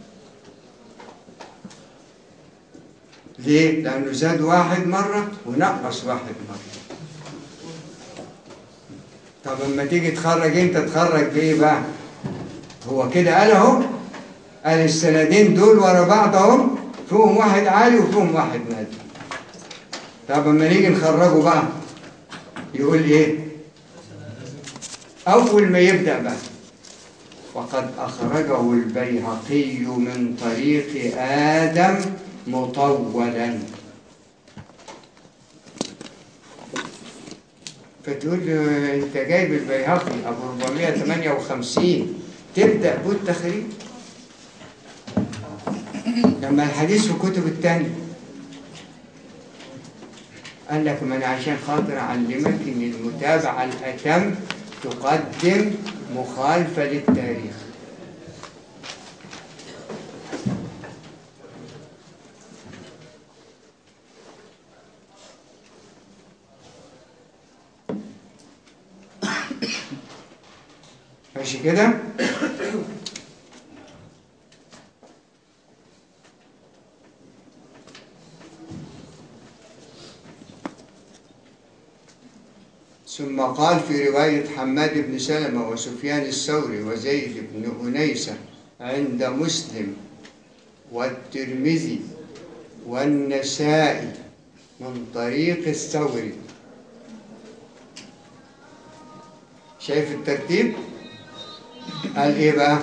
ليه؟ لأنه زاد واحد مرة ونقص واحد مرة طب اما تيجي تخرج انت تخرج بايه بقى هو كده قال اهو قال السندين دول ورا بعض اهو فيهم واحد عالي وفيهم واحد نازل طب اما نيجي نخرجه بقى يقول ايه اول ما يبدا بقى وقد اخرجه البيهقي من طريق ادم مطولا فتقول له انت جايب البيهقي ابو 458 تبدا بالتخريج لما الحديث في كتب التانية قال لك ما انا عشان خاطر اعلمك ان المتابعه الاتم تقدم مخالفه للتاريخ ماشي كده ثم قال في رواية حماد بن سلمة وسفيان الثوري وزيد بن أنيسة عند مسلم والترمذي والنسائي من طريق الثوري شايف الترتيب؟ قال ايه بقى؟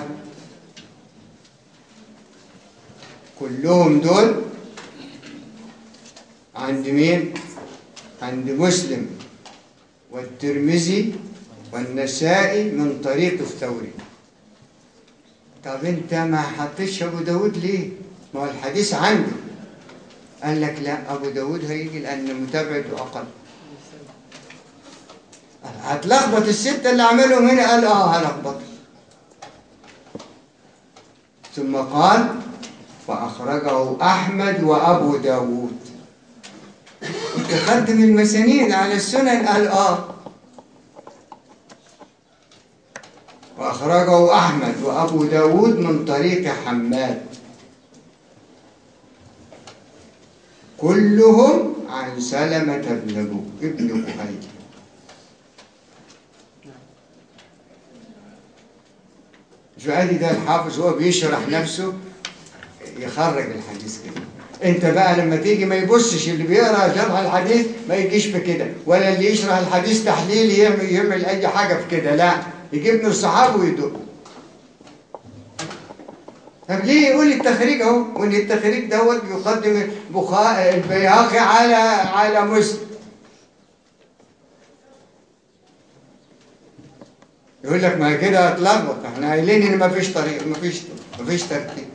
كلهم دول عند مين؟ عند مسلم والترمذي والنسائي من طريق الثوري طب انت ما حطيتش ابو داود ليه؟ ما هو الحديث عنده قال لك لا ابو داود هيجي لان متابعته اقل هتلخبط الستة اللي عملهم هنا قال اه هلخبط ثم قال وأخرجه أحمد وأبو داود تقدم المسانيد على السنن قال اه وأخرجه أحمد وأبو داود من طريق حماد كلهم عن سلمة بن بو- ابن بهيج فادي ده الحافظ هو بيشرح نفسه يخرج الحديث كده انت بقى لما تيجي ما يبصش اللي بيقرا شرح الحديث ما يجيش في كده ولا اللي يشرح الحديث تحليل يعمل, يعمل اي حاجه في كده لا يجيب من الصحابه ويدق طب ليه يقول التخريج اهو وان التخريج دوت بيقدم بخا... البيهقي على على مسلم يقول لك ما كده هتلخبط احنا قايلين ان ما فيش طريق ما فيش ما فيش ترتيب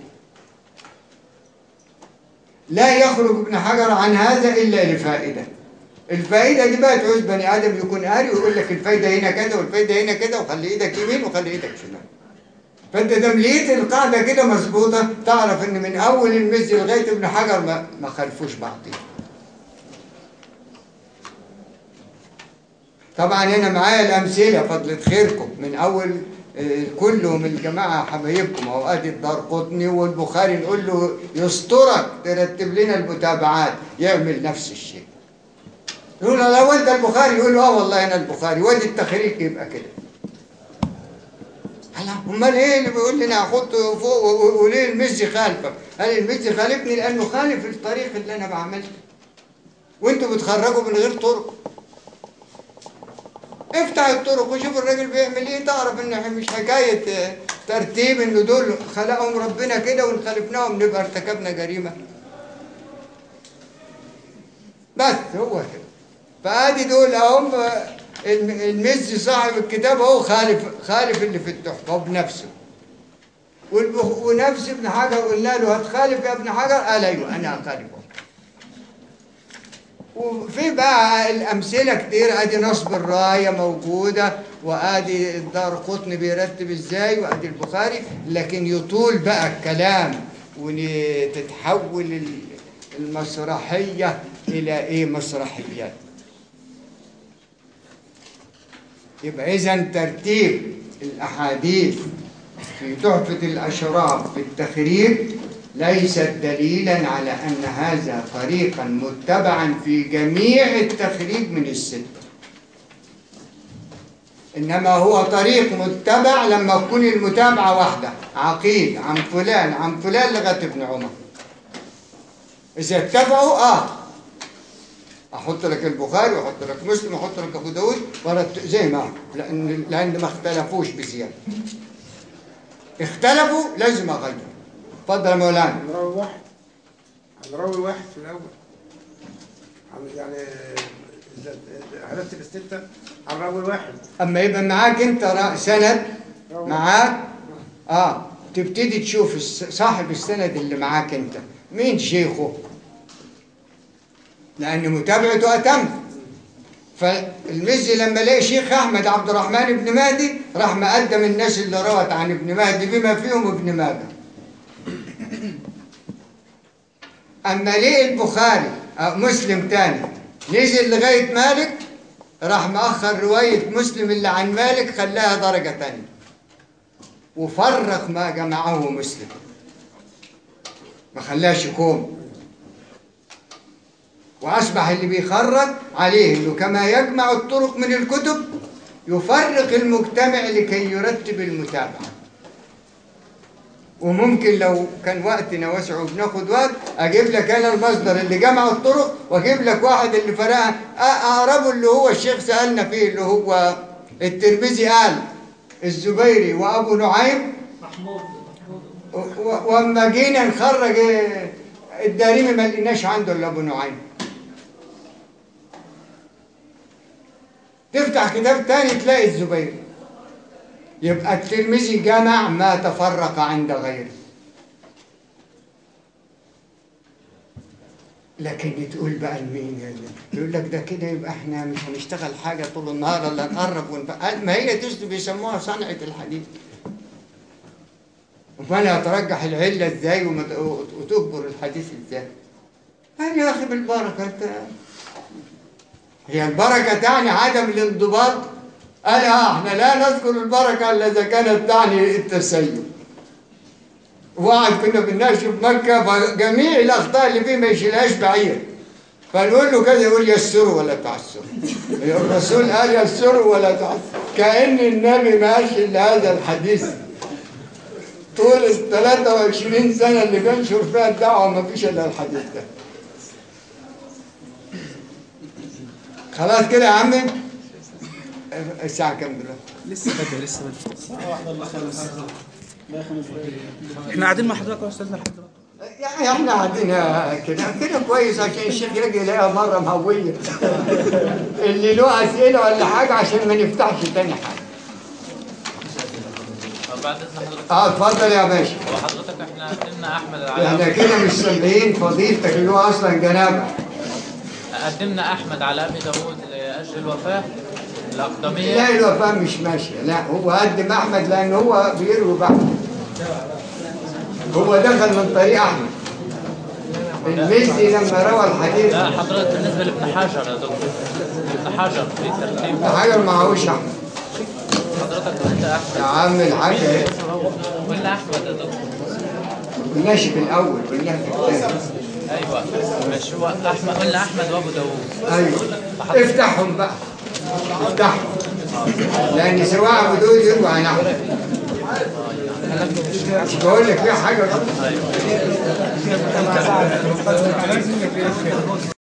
لا يخرج ابن حجر عن هذا الا لفائده الفائده دي بقى تعوز بني ادم يكون قاري ويقول لك الفايده هنا كذا والفايده هنا كذا وخلي ايدك يمين وخلي ايدك شمال فانت دام لقيت القاعده كده مظبوطه تعرف ان من اول المزي لغايه ابن حجر ما ما خالفوش بعضين طبعا هنا معايا الامثله فضلة خيركم من اول آه، كلهم الجماعه حبايبكم اهو ادي الدار قطني والبخاري نقول له يسترك ترتب لنا المتابعات يعمل نفس الشيء يقول له لو انت البخاري يقول له اه والله انا البخاري وادي التخريج يبقى كده هلا امال ايه اللي بيقول لنا احطه فوق و- و- وليه المزي خالفك؟ هل المزي خالفني لانه خالف الطريق اللي انا بعمله وانتوا بتخرجوا من غير طرق افتح الطرق وشوف الراجل بيعمل ايه تعرف ان مش حكايه آه، ترتيب ان دول خلقهم ربنا كده وان خالفناهم نبقى ارتكبنا جريمه بس هو كده فادي دول هم الم- المزي صاحب الكتاب هو خالف خالف اللي في التحفه بنفسه والبخ- ونفس ابن حجر قلنا له هتخالف يا ابن حجر قال ايوه انا هخالفه وفي بقى الامثله كتير ادي نصب الرايه موجوده وادي الدار قطن بيرتب ازاي وادي البخاري لكن يطول بقى الكلام وتتحول ال- المسرحيه الى ايه مسرحيات يبقى اذا ترتيب الاحاديث في تحفه الاشراف في التخريج ليست دليلا على ان هذا طريقا متبعا في جميع التخريج من السته انما هو طريق متبع لما تكون المتابعه واحده عقيل عن فلان عن فلان لغايه ابن عمر اذا اتبعوا اه احط لك البخاري واحط لك مسلم واحط لك ابو داود ورت- زي ما هو، لان لان ما اختلفوش بزياده اختلفوا لازم اغير اتفضل يا مولانا عن راوي واحد عن راوي واحد في الأول عن يعني إذا هرتب الستة عن راوي واحد اما يبقى معاك انت را- سند معاك اه تبتدي تشوف الس- صاحب السند اللي معاك انت مين شيخه لان متابعته اتم فالمزي لما لقى شيخ احمد عبد الرحمن بن مهدي راح مقدم الناس اللي روت عن ابن مهدي بما فيهم ابن ماجه اما ليه البخاري أو مسلم تاني نزل لغايه مالك راح مأخر رواية مسلم اللي عن مالك خلاها درجة تانية وفرق ما جمعه مسلم ما خلاش كوم وأصبح اللي بيخرج عليه إنه كما يجمع الطرق من الكتب يفرق المجتمع لكي يرتب المتابعة وممكن لو كان وقتنا واسع وبناخد وقت اجيب لك انا المصدر اللي جمع الطرق واجيب لك واحد اللي فرقها أ- اقربه اللي هو الشيخ سالنا فيه اللي هو الترمذي قال الزبيري وابو نعيم محمود و- و- واما جينا نخرج إيه، الدارمي ما لقيناش عنده الا ابو نعيم تفتح كتاب تاني تلاقي الزبيري يبقى الترمذي جمع ما تفرق عند غيره لكن تقول بقى لمين يعني يقول لك ده كده يبقى احنا مش هنشتغل حاجه طول النهار الا نقرب ونف... ما هي دي بيسموها صنعه الحديث امال هترجح العله ازاي ومت- وتجبر الحديث ازاي؟ قال يا اخي بالبركه انت هي البركه تعني عدم الانضباط قال اه احنا لا نذكر البركه الا اذا كانت تعني التسيب واحد كنا بنناقش في مكه فجميع الاخطاء اللي فيه ما يشيلهاش بعير فنقول له كذا يقول يسروا ولا تعسروا الرسول قال يسروا ولا تعسروا كأن النبي ما قالش إلا هذا الحديث طول ال 23 سنة اللي بنشر فيها الدعوة ما فيش إلا الحديث ده خلاص كده يا عمي الساعة كام دلوقتي؟ لسه بدري لسه بدري احنا قاعدين مع حضرتك يا استاذنا لحد دلوقتي يعني احنا قاعدين كده كده كويس عشان الشيخ يجي يلاقيها مرة مهوية اللي له أسئلة ولا حاجة عشان ما نفتحش تاني حاجة طب بعد اذن حضرتك اه اتفضل يا باشا هو حضرتك احنا قدمنا احمد احنا على كده مش سامعين فضيلتك اللي هو اصلا جنابه قدمنا احمد على ابي داوود لاجل الوفاه الاقدميه لا الوفاة مش ماشية لا هو قدم أحمد لأن هو بيروي بحمد هو دخل من طريق أحمد المزي لما روى الحديث لا حضرتك بالنسبه لابن حجر يا دكتور ابن حجر في ترتيب حاجة معهوش أحمد حضرتك قلت احمد يا عم الحاج قلنا احمد يا دكتور قلناش في الأول قلناها في الثاني ايوه مش هو احمد قلنا احمد وابو داوود أيوه افتحهم بقى افتحهم لأن سواء أبو دول يروي عن أحمد مش بقول لك في حاجة غلط